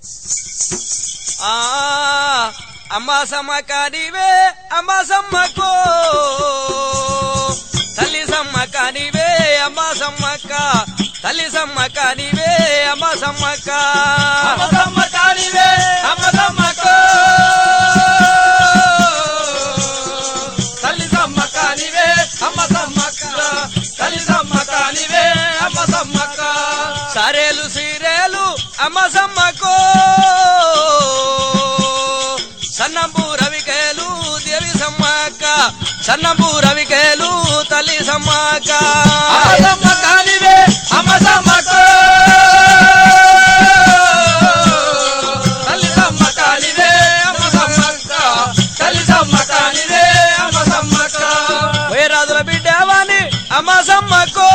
ఆ అమ్మ సమ్మక్క నీవే అమ్మ సమ్మకో తల్లి సమ్మక్క నీవే అమ్మ సమ్మక్క తల్లి సమ్మక్క నీవే అమ్మ సమ్మక్క అమ్మ సమ్మక్క నీవే, అమ్మ సమ్మక్క. తల్లి సమ్మక్క నీవే, అమ్మ సమ్మక్క. తల్లి సమ్మక్క నీవే, అమ్మ సమ్మక్క. సరేలు సీరేలు అమ్మ సమ్మకో సన్నంబు రవికేలు దేవి సమ్మక్క సన్నంబు రవికేలు తల్లి సమ్మక్క అమ్మ సమ్మక్క నీవే, అమ్మ సమ్మక్క. తల్లి సమ్మక్క నీవే, అమ్మ సమ్మక్క. తల్లి సమ్మక్క నీవే, అమ్మ సమ్మక్క. వేరాదుల బిడ్డవాణి అమ్మ సమ్మకో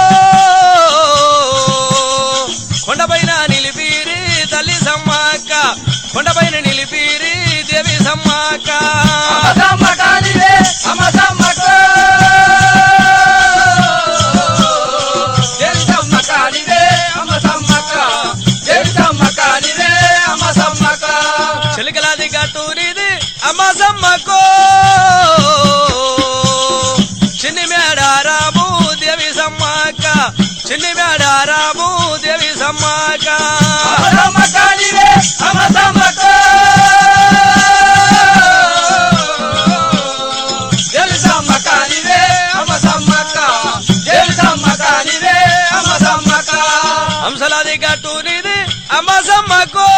కొండపైన నిలిపిరి తల్లి సమ్మక్క కొండపైన నిలిపిరి దేవి సమ్మక్క అమ్మ సమ్మక్క నీవే, అమ్మ సమ్మక్క. దేవి సమ్మక్క నీవే, అమ్మ సమ్మక్క. దేవి సమ్మక్క నీవే, అమ్మ సమ్మక్క. చిలకలాది గట్టూరిది అమ్మ సమ్మకో చిన్ని మేడారాము దేవి సమ్మక్క చిన్ని మేడారాము దేవి సమ్మక్క అమ్మ సమ్మక్క నీవే, అమ్మ సమ్మక్క. దేవి సమ్మక్క నీవే, అమ్మ సమ్మక్క. దేవి సమ్మక్క నీవే, అమ్మ సమ్మక్క. హంసలాది గట్టూరిది అమ్మ సమ్మకో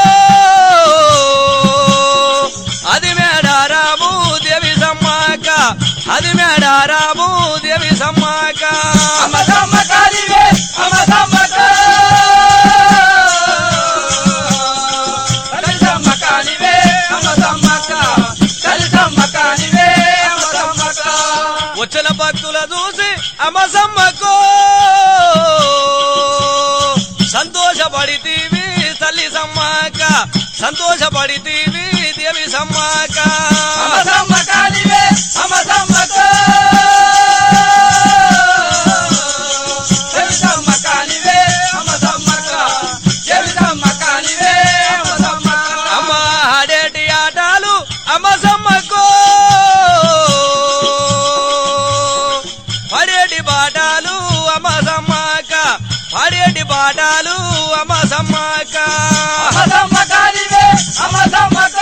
అది మేడారాము దేవి సమ్మక్క అది మేడారాము దేవి సమ్మక్క అమ్మ సమ్మక్క నీవే, అమ్మ సమ్మక్క. తల్లి సమ్మక్క నీవే, అమ్మ సమ్మక్క. తల్లి సమ్మక్క నీవే, అమ్మ సమ్మక్క. వచ్చిన భక్తుల చూసి అమ్మ సమ్మకో సంతోషపడితీవి తల్లి సమ్మక్క సంతోషపడితీవి దేవి సమ్మక్క అమ్మ సమ్మక్క నీవే, అమ్మ సమ్మక్క. దేవి సమ్మక్క నీవే, అమ్మ సమ్మక్క. దేవి సమ్మక్క నీవే, అమ్మ సమ్మక్క. అమ్మ ఆడేటి ఆటలు అమ్మ సమ్మకో పడేటి పాటాలు అమ్మ సమ్మక్క పడేటి పాటాలు అమ్మ సమ్మక్క అమ్మ సమ్మక్క నీవే, అమ్మ సమ్మక్క.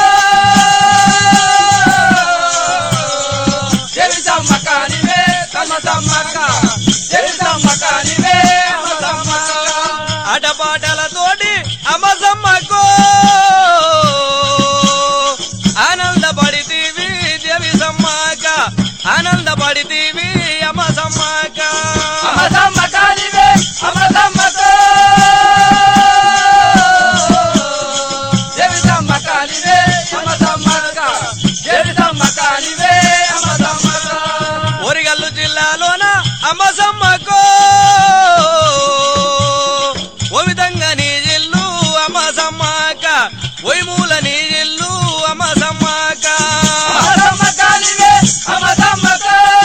దేవి సమ్మక్క నీవే, అమ్మ సమ్మక్క. దేవి సమ్మక్క నీవే, అమ్మ సమ్మక్క. ఆటపాటలతోటి అమ్మ సమ్మకో ఆనందపడితీవి దేవి సమ్మక్క ఆనందపడితీవి అమ్మ సమ్మక్క అమ్మ సమ్మక్క నీవే, అమ్మ సమ్మక్క. దేవి సమ్మక్క నీవే, అమ్మ సమ్మక్క. దేవి సమ్మక్క నీవే, అమ్మ సమ్మక్క. ఓరిగల్లు జిల్లాలోన అమ్మ సమ్మకో ఓ విధంగా నీ జిల్లు అమ్మ సమ్మక్క ఓయ్ మూల నీ జిల్లు అమ్మ సమ్మక్క అమ్మ సమ్మక్క నీవే, అమ్మ సమ్మక్క.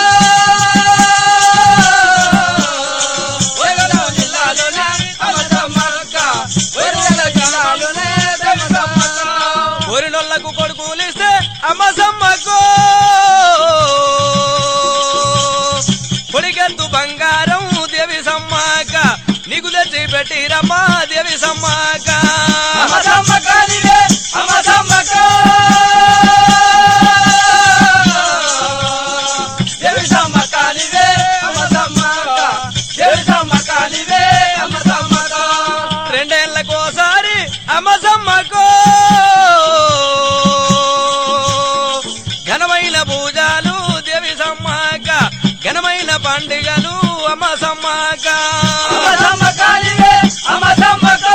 వరంగల్ జిల్లాలోనే అమ్మ సమ్మక్క. వరంగల్ జిల్లాలోనే అమ్మ సమ్మక్క. కోరినోళ్లకు కొడుకులిస్తే అమ్మ సమ్మకో కొడిగెత్తు బంగారం దేవి సమ్మక్క నీకు తెచ్చి పెట్టిరమ్మా దేవి సమ్మక్క అమ్మ సమ్మక్క నీవే, అమ్మ సమ్మక్క. దేవి సమ్మక్క నీవే, అమ్మ సమ్మక్క. దేవి సమ్మక్క నీవే, అమ్మ సమ్మక్క. రెండేళ్లకోసారి అమ్మ సమ్మకో ఘనమైన పూజలు దేవి సమ్మక్క ఘనమైన పండుగలు అమ్మ సమ్మక్క అమ్మ సమ్మక్క నీవే, అమ్మ సమ్మక్క.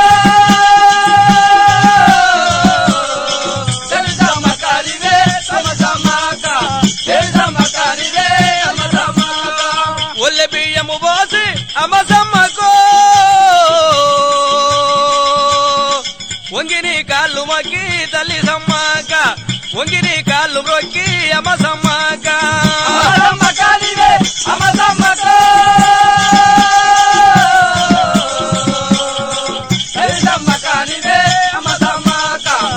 దేవి సమ్మక్క నీవే, అమ్మ సమ్మక్క. దేవి సమ్మక్క నీవే, అమ్మ సమ్మక్క. ఒల్లె బియ్యము పోసి అమ్మ సమ్మకో వంగిని కాళ్ళు మొక్కి తల్లి సమ్మక్క వంగిని కాళ్ళు మొక్కి అమ్మ సమ్మక్క అమ్మ సమ్మక్క నీవే, అమ్మ సమ్మక్క. దేవి సమ్మక్క నీవే, అమ్మ సమ్మక్క.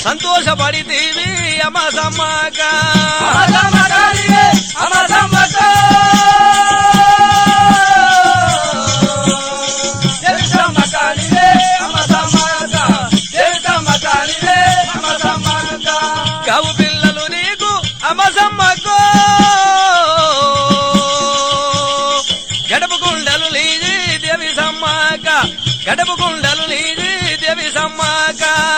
సంతోషపడితీవి అమ్మ సమ్మక్క అమసమ్మకానివే అమసమ్మక దేవితమ్మకానివే అమసమ్మక దేవితమ్మకానివే అమసమ్మక కావు పిల్లలు నీకు అమ్మ సమ్మక్క గడప గుండెలు నీది దేవి సమ్మక్క గడప గుండెలు నీది దేవి సమ్మక్క